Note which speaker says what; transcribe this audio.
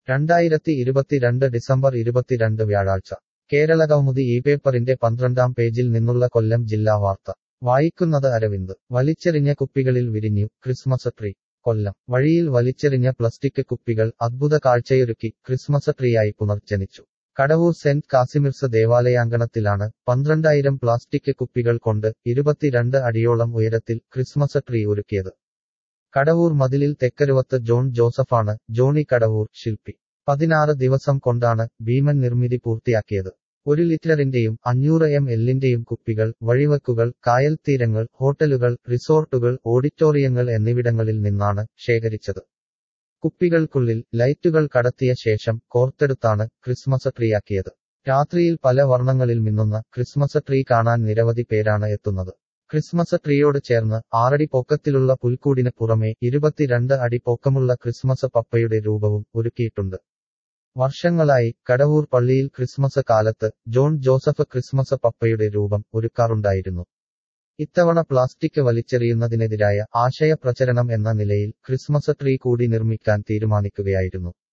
Speaker 1: രണ്ടായിരത്തി ഇരുപത്തിരണ്ട് ഡിസംബർ ഇരുപത്തിരണ്ട് വ്യാഴാഴ്ച കേരള കൗമുദി ഈ പേപ്പറിന്റെ പന്ത്രണ്ടാം പേജിൽ നിന്നുള്ള കൊല്ലം ജില്ലാ വാർത്ത വായിക്കുന്നത് അരവിന്ദ് വലിച്ചെറിഞ്ഞ കുപ്പികളിൽ വിരിഞ്ഞു ക്രിസ്മസ് ട്രീ കൊല്ലം വഴിയിൽ വലിച്ചെറിഞ്ഞ പ്ലാസ്റ്റിക് കുപ്പികൾ അദ്ഭുത കാഴ്ചയൊരുക്കി ക്രിസ്മസ് ട്രീയായി പുനർജനിച്ചു കടവൂർ സെന്റ് കാസിമിർസ് ദേവാലയാങ്കണത്തിലാണ് പന്ത്രണ്ടായിരം പ്ലാസ്റ്റിക് കുപ്പികൾ കൊണ്ട് ഇരുപത്തിരണ്ട് അടിയോളം ഉയരത്തിൽ ക്രിസ്മസ് ട്രീ ഒരുക്കിയത് കടവൂർ മതിലിൽ തെക്കരുവത്ത് ജോൺ ജോസഫാണ് ജോണി കടവൂർ ശില്പി പതിനാറ് ദിവസം കൊണ്ടാണ് ഭീമൻ നിർമ്മിതി പൂർത്തിയാക്കിയത് ഒരു ലിറ്ററിന്റെയും അഞ്ഞൂറ് എം എല്ലിന്റെയും കുപ്പികൾ വഴിവക്കുകൾ കായൽ തീരങ്ങൾ ഹോട്ടലുകൾ റിസോർട്ടുകൾ ഓഡിറ്റോറിയങ്ങൾ എന്നിവിടങ്ങളിൽ നിന്നാണ് ശേഖരിച്ചത് കുപ്പികൾക്കുള്ളിൽ ലൈറ്റുകൾ കടത്തിയ ശേഷം കോർത്തെടുത്താണ് ക്രിസ്മസ് ട്രീയാക്കിയത് രാത്രിയിൽ പല വർണ്ണങ്ങളിൽ മിന്നുന്ന ക്രിസ്മസ് ട്രീ കാണാൻ നിരവധി പേരാണ് എത്തുന്നത് ക്രിസ്മസ് ട്രീയോട് ചേർന്ന് ആറടി പൊക്കത്തിലുള്ള പുൽക്കൂടിന് പുറമെ ഇരുപത്തിരണ്ട് അടി പൊക്കമുള്ള ക്രിസ്മസ് പപ്പയുടെ രൂപവും ഒരുക്കിയിട്ടുണ്ട് വർഷങ്ങളായി കടവൂർ പള്ളിയിൽ ക്രിസ്മസ് കാലത്ത് ജോൺ ജോസഫ് ക്രിസ്മസ് പപ്പയുടെ രൂപം ഒരുക്കാറുണ്ടായിരുന്നു ഇത്തവണ പ്ലാസ്റ്റിക് വലിച്ചെറിയുന്നതിനെതിരായ ആശയ പ്രചരണം എന്ന നിലയിൽ ക്രിസ്മസ് ട്രീ കൂടി നിർമ്മിക്കാൻ തീരുമാനിക്കുകയായിരുന്നു